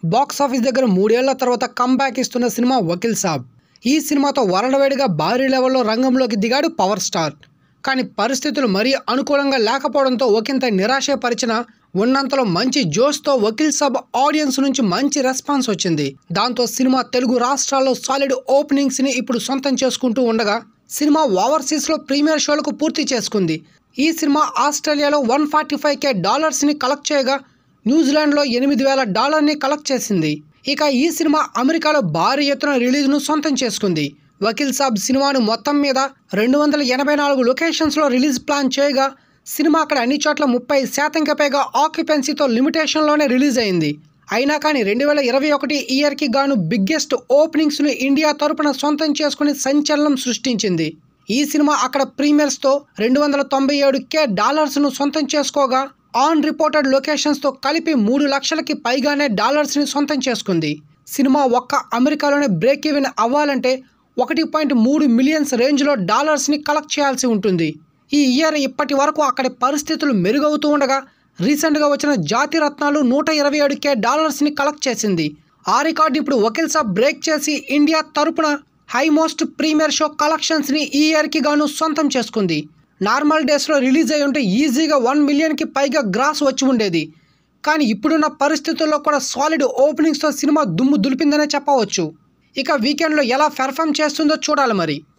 box office దగ్గర మూడేళ్ల తర్వాత కంబ్యాక్ ఇస్తున్న సినిమా వకీల్ సాబ్ ఈ సినిమాతో వరల్డ్ వైడ్గా భారీ లెవెల్లో రంగంలోకి దిగాడు పవర్ స్టార్ కానీ పరిస్థితులు మరీ అనుకూలంగా లేకపోవడంతో ఒకంత నిరాశపరిచిన ఉన్నంతలో మంచి జోష్తో వకీల్ సాబ్ ఆడియన్స్ నుంచి మంచి రెస్పాన్స్ వచ్చింది దాంతో సినిమా తెలుగు రాష్ట్రాల్లో సాలిడ్ ఓపెనింగ్స్ని ఇప్పుడు సొంతం చేసుకుంటూ ఉండగా సినిమా ఓవర్సీస్లో ప్రీమియర్ షోలకు పూర్తి చేసుకుంది ఈ సినిమా ఆస్ట్రేలియాలో వన్ ఫార్టీ ఫైవ్ కే డాలర్స్ని కలెక్ట్ చేయగా న్యూజిలాండ్లో ఎనిమిది వేల డాలర్ని కలెక్ట్ చేసింది ఇక ఈ సినిమా అమెరికాలో భారీ ఎత్తున రిలీజ్ను సొంతం చేసుకుంది వకీల్ సాబ్ సినిమాను మొత్తం మీద రెండు వందల ఎనభై నాలుగు లొకేషన్స్లో రిలీజ్ ప్లాన్ చేయగా సినిమా అక్కడ అన్ని చోట్ల ముప్పై శాతంకి పైగా ఆక్యుపెన్సీతో లిమిటేషన్లోనే రిలీజ్ అయింది అయినా కానీ రెండు వేల ఇరవై ఒకటి ఇయర్కి గాను బిగ్గెస్ట్ ఓపెనింగ్స్ను ఇండియా తరపున సొంతం చేసుకుని సంచలనం సృష్టించింది ఈ సినిమా అక్కడ ప్రీమియర్స్తో రెండు వందల తొంభై ఏడు కే డాలర్స్ను సొంతం చేసుకోగా ఆన్ రిపోర్టెడ్ లొకేషన్స్తో కలిపి మూడు లక్షలకి పైగానే డాలర్స్ని సొంతం చేసుకుంది సినిమా ఒక్క అమెరికాలోనే బ్రేక్ ఈవెన్ అవ్వాలంటే ఒకటి పాయింట్ మూడు మిలియన్స్ రేంజ్లో డాలర్స్ని కలెక్ట్ చేయాల్సి ఉంటుంది ఈ ఇయర్ ఇప్పటి వరకు అక్కడి పరిస్థితులు మెరుగవుతూ ఉండగా రీసెంట్గా వచ్చిన జాతి రత్నాలు నూట ఇరవై ఏడు కే డాలర్స్ని కలెక్ట్ చేసింది ఆ రికార్డు ఇప్పుడు వకీల్ సాబ్ బ్రేక్ చేసి ఇండియా తరపున హై మోస్ట్ ప్రీమియర్ షో కలెక్షన్స్ని ఈ ఇయర్కి గాను సొంతం చేసుకుంది నార్మల్ డేస్లో రిలీజ్ అయి ఉంటే ఈజీగా వన్ మిలియన్కి పైగా గ్రాస్ వచ్చి ఉండేది కానీ ఇప్పుడున్న పరిస్థితుల్లో కూడా సాలిడ్ ఓపెనింగ్స్తో సినిమా దుమ్ము దులిపిందనే చెప్పవచ్చు ఇక వీకెండ్లో ఎలా పెర్ఫామ్ చేస్తుందో చూడాలి మరి